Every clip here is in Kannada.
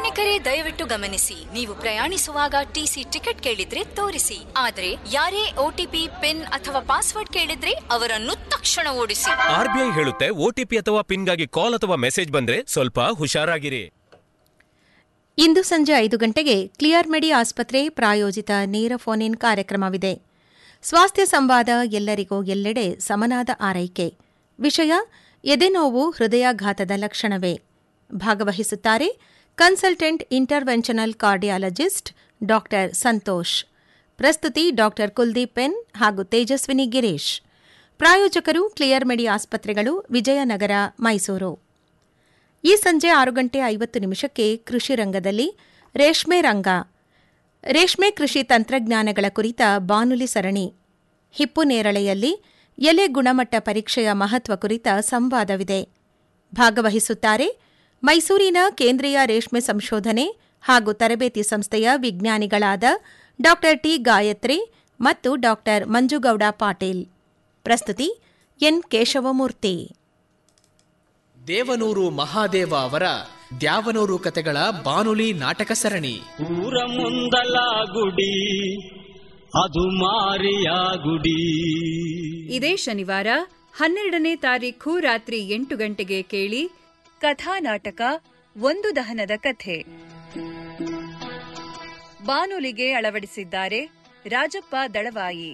ಪ್ರಯಾಣಿಕರೇ ದಯವಿಟ್ಟು ಗಮನಿಸಿ ನೀವು ಪ್ರಯಾಣಿಸುವಾಗ ಟಿಸಿ ಟಿಕೆಟ್ ಕೇಳಿದ್ರೆ ತೋರಿಸಿ ಆದ್ರೆ ಯಾರೇ ಒಟಿಪಿ ಪಿನ್ ಅಥವಾ ಪಾಸ್ವರ್ಡ್ ಕೇಳಿದ್ರೆ ಅವರನ್ನು ತಕ್ಷಣ ಓಡಿಸಿ ಆರ್ಬಿಐ ಹೇಳುತ್ತೆ ಒಟಿಪಿ ಅಥವಾ ಪಿನ್ಗಾಗಿ ಕಾಲ್ ಅಥವಾ ಮೆಸೇಜ್ ಬಂದ್ರೆ ಸ್ವಲ್ಪ ಹುಷಾರಾಗಿರಿ ಇಂದು ಸಂಜೆ ಐದು ಗಂಟೆಗೆ ಕ್ಲಿಯರ್ ಮೆಡಿ ಆಸ್ಪತ್ರೆ ಪ್ರಾಯೋಜಿತ ನೇರ ಫೋನ್ ಇನ್ ಕಾರ್ಯಕ್ರಮವಿದೆ ಸ್ವಾಸ್ಥ್ಯ ಸಂವಾದ ಎಲ್ಲರಿಗೂ ಎಲ್ಲೆಡೆ ಸಮನಾದ ಆರೈಕೆ ವಿಷಯ ಎದೆನೋವು ಹೃದಯಾಘಾತದ ಲಕ್ಷಣವೇ ಭಾಗವಹಿಸುತ್ತಾರೆ consultant interventional cardiologist doctor Santosh ಪ್ರಸ್ತುತಿ ಡಾಕ್ಟರ್ ಕುಲ್ದೀಪ್ ಎನ್ ಹಾಗೂ ತೇಜಸ್ವಿನಿ ಗಿರೀಶ್ ಪ್ರಾಯೋಜಕರು ಕ್ಲಿಯರ್ ಮೆಡಿ ಆಸ್ಪತ್ರೆಗಳು ವಿಜಯನಗರ ಮೈಸೂರು ಈ ಸಂಜೆ ಆರು ಗಂಟೆ ಐವತ್ತು ನಿಮಿಷಕ್ಕೆ ಕೃಷಿ ರಂಗದಲ್ಲಿ ರೇಷ್ಮೆ ರಂಗ ರೇಷ್ಮೆ ಕೃಷಿ ತಂತ್ರಜ್ಞಾನಗಳ ಕುರಿತ ಬಾನುಲಿ ಸರಣಿ ಹಿಪ್ಪು ನೇರಳೆಯಲ್ಲಿ ಎಲೆ ಗುಣಮಟ್ಟ ಪರೀಕ್ಷೆಯ ಮಹತ್ವ ಕುರಿತ ಸಂವಾದವಿದೆ ಭಾಗವಹಿಸುತ್ತಾರೆ ಮೈಸೂರಿನ ಕೇಂದ್ರೀಯ ರೇಷ್ಮೆ ಸಂಶೋಧನೆ ಹಾಗೂ ತರಬೇತಿ ಸಂಸ್ಥೆಯ ವಿಜ್ಞಾನಿಗಳಾದ ಡಾ ಟಿ ಗಾಯತ್ರಿ ಮತ್ತು ಡಾ ಮಂಜುಗೌಡ ಪಾಟೀಲ್ ಪ್ರಸ್ತುತಿ ಎನ್ ಕೇಶವಮೂರ್ತಿ ದೇವನೂರು ಮಹಾದೇವ ಅವರ ದ್ಯಾವನೂರು ಕತೆಗಳ ಬಾನುಲಿ ನಾಟಕ ಸರಣಿ ಊರ ಮುಂದಲ ಗುಡಿ ಅದು ಮಾರಿಯ ಗುಡಿ ಇದೇ ಶನಿವಾರ ಹನ್ನೆರಡನೇ ತಾರೀಖು ರಾತ್ರಿ ಎಂಟು ಗಂಟೆಗೆ ಕೇಳಿ ಕಥಾನಾಟಕ ಒಂದು ದಹನದ ಕಥೆ ಬಾನುಲಿಗೆ ಅಳವಡಿಸಿದ್ದಾರೆ ರಾಜಪ್ಪ ದಳವಾಯಿ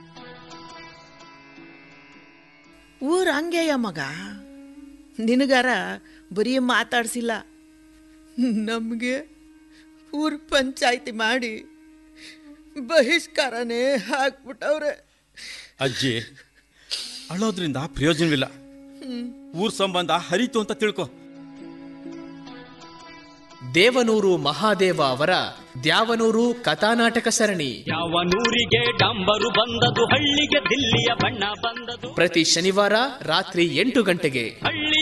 ಊರ್ ಹಂಗೆಯ ಮಗ ನಿನಗಾರ ಬರೀ ಮಾತಾಡ್ಸಿಲ್ಲ ನಮಗೆ ಊರ್ ಪಂಚಾಯ್ತಿ ಮಾಡಿ ಬಹಿಷ್ಕಾರನೇ ಹಾಕ್ಬಿಟ್ಟವ್ರೆ ಅಜ್ಜಿ ಅಳೋದ್ರಿಂದ ಪ್ರಯೋಜನವಿಲ್ಲ ಊರ್ ಸಂಬಂಧ ಹರಿತು ಅಂತ ತಿಳ್ಕೊ ದೇವನೂರು ಮಹಾದೇವ ಅವರ ದ್ಯಾವನೂರು ಕಥಾನಾಟಕ ಸರಣಿ ಯಾವ ನೂರಿಗೆ ಡಂಬರು ಬಂದದು ಹಳ್ಳಿಗೆ ದಿಲ್ಲಿಯ ಬಣ್ಣ ಬಂದದು ಪ್ರತಿ ಶನಿವಾರ ರಾತ್ರಿ ಎಂಟು ಗಂಟೆಗೆ ಹಳ್ಳಿ